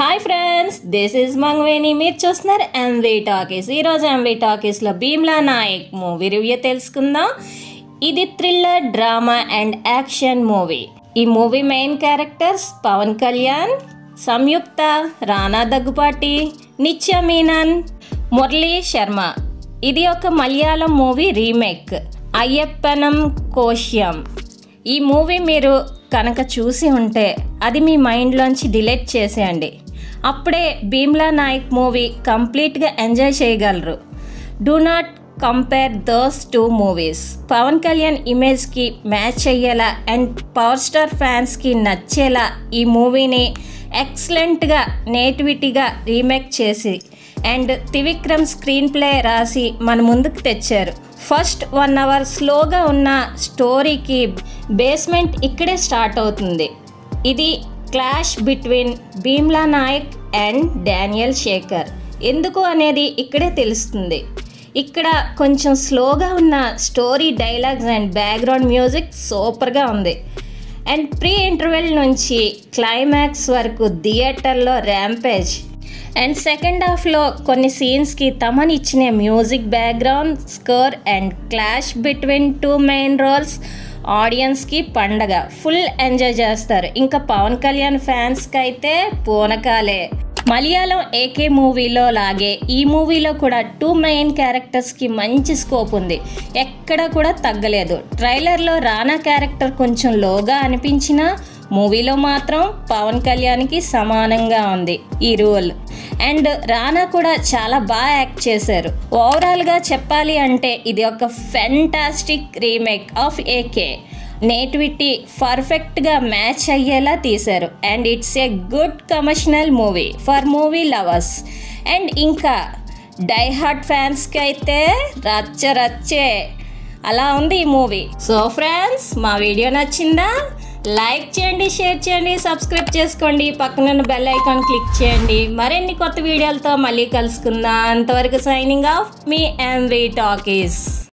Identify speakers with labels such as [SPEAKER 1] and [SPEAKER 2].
[SPEAKER 1] hi friends this is Mangaveni మీరు చూస్తున్నారు MV talkies ఈరోజు ఎంవి టాకీస్లో భీమ్లా నాయక్ మూవీ రివ్యూ తెలుసుకుందాం ఇది thriller drama and action movie ఈ movie main characters Pawan Kalyan Samyuktha Rana Daggubati Nithya Menon Murali Sharma ఇది ఒక మలయాళం మూవీ రీమేక్ అయ్యప్పనం కోశ్యం ఈ మూవీ మీరు కనుక చూసి ఉంటే అది మీ మైండ్లోంచి డిలీట్ చేసేయండి అప్పుడే భీమ్లా నాయక్ మూవీ కంప్లీట్గా ఎంజాయ్ చేయగలరు do not compare those two movies Pawan Kalyan ఇమేజ్కి మ్యాచ్ అయ్యేలా అండ్ పవర్ స్టార్ ఫ్యాన్స్కి నచ్చేలా ఈ మూవీని ఎక్సలెంట్గా నేటివిటీగా రీమేక్ చేసి అండ్ త్రివిక్రమ్ స్క్రీన్ ప్లే రాసి మన ముందుకు తెచ్చారు ఫస్ట్ వన్ అవర్ స్లోగా ఉన్న స్టోరీకి బేస్మెంట్ ఇక్కడే స్టార్ట్ అవుతుంది ఇది clash between Bheemla Nayak and Daniel Shekar ఎందుకు అనేది ఇక్కడే తెలుస్తుంది ఇక్కడ కొంచెం స్లోగా ఉన్న story dialogues and background music సూపర్గా ఉంది అండ్ ప్రీ ఇంటర్వెల్ నుంచి క్లైమాక్స్ వరకు థియేటర్లో ర్యాంపేజ్ అండ్ సెకండ్ హాఫ్లో కొన్ని సీన్స్కి తమని ఇచ్చిన music background score and clash between two main roles ఆడియన్స్కి పండగ ఫుల్ ఎంజాయ్ చేస్తారు ఇంకా పవన్ కళ్యాణ్ ఫ్యాన్స్కి అయితే పూనకాలే మలయాళం ఏకే మూవీలో లాగే ఈ మూవీలో కూడా టూ మెయిన్ క్యారెక్టర్స్కి మంచి స్కోప్ ఉంది ఎక్కడ కూడా తగ్గలేదు ట్రైలర్లో రానా క్యారెక్టర్ కొంచెం లోగా అనిపించినా మూవీలో మాత్రం పవన్ కళ్యాణ్కి సమానంగా ఉంది ఈ రోల్ అండ్ రానా కూడా చాలా బాగా యాక్ట్ చేశారు ఓవరాల్గా చెప్పాలి అంటే ఇది ఒక fantastic remake of AK nativity పర్ఫెక్ట్గా మ్యాచ్ అయ్యేలా తీశారు and it's a good commercial movie for movie lovers and ఇంకా డై హార్ట్ ఫ్యాన్స్కి అయితే రచ్చ రచ్చే అలా ఉంది ఈ మూవీ సో ఫ్రెండ్స్ మా వీడియో నచ్చిందా లైక్ చేయండి షేర్ చేయండి సబ్స్క్రైబ్ చేసుకోండి పక్కనున్న బెల్ ఐకాన్ క్లిక్ చేయండి మరిన్ని కొత్త వీడియోలతో మళ్ళీ కలుసుకుందాం అంతవరకు సైనింగ్ ఆఫ్ మీ ఎంవి టాకీస్